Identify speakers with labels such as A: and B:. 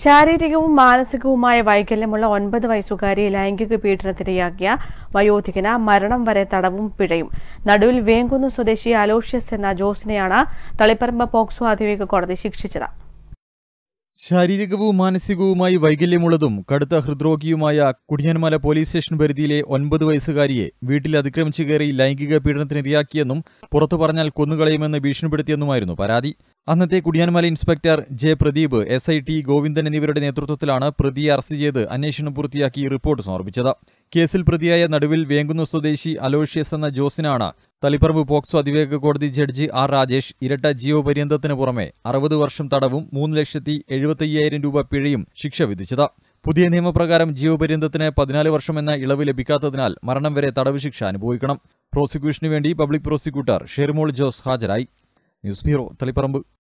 A: ശാരീരികവും മാനസികവുമായ വൈകല്യമുള്ള ഒൻപത് വയസ്സുകാരി ലൈംഗിക പീഡനത്തിനിരയാക്കിയ വയോധികന് മരണം വരെ തടവും പിഴയും നടുവിൽ വേങ്കുന്നു സ്വദേശി അലോഷ്യസ് എന്ന ജോസിനെയാണ് തളിപ്പറമ്പ് പോക്സോ അതിവേഗ കോടതി ശിക്ഷിച്ചത്
B: ശാരീരികവും മാനസികവുമായി വൈകല്യമുള്ളതും കടുത്ത ഹൃദ്രോഗിയുമായ കുടിയന്മല പോലീസ് സ്റ്റേഷൻ പരിധിയിലെ ഒൻപത് വയസ്സുകാരിയെ വീട്ടിൽ അതിക്രമിച്ചു കയറി ലൈംഗിക പീഡനത്തിനിരയാക്കിയെന്നും പുറത്തു പറഞ്ഞാൽ കൊന്നുകളയുമെന്ന് ഭീഷണിപ്പെടുത്തിയെന്നുമായിരുന്നു പരാതി അന്നത്തെ Kudiyanmala inspector J Pradeep S I T Govindan എന്നിവരുടെ നേതൃത്വത്തിലാണ് പ്രതിയെ അറസ്റ്റ് ചെയ്ത് അന്വേഷണം പൂർത്തിയാക്കി റിപ്പോർട്ട് സമർപ്പിച്ചത് കേസിൽ പ്രതിയായ നടുവിൽ വേങ്കുന്നു സ്വദേശി അലോഷ്യസ് എന്ന ജോസിനാണ് തളിപ്പറമ്പ് പോക്സോ അതിവേഗ കോടതി ജഡ്ജി ആർ രാജേഷ് ഇരട്ട ജീവപര്യന്തത്തിന് പുറമെ അറുപത് വർഷം തടവും മൂന്ന് ലക്ഷത്തി എഴുപത്തയ്യായിരം രൂപ പിഴയും ശിക്ഷ വിധിച്ചത് പുതിയ നിയമപ്രകാരം ജീവപര്യന്തത്തിന് പതിനാല് വർഷം എന്ന ഇളവ് ലഭിക്കാത്തതിനാൽ മരണം വരെ തടവ് ശിക്ഷ അനുഭവിക്കണം പ്രോസിക്യൂഷനു വേണ്ടി പബ്ലിക് പ്രോസിക്യൂട്ടർ ഷെർമോൾ ജോസ് ഹാജരായി ന്യൂസ് ബ്യൂറോ തളിപ്പറമ്പ്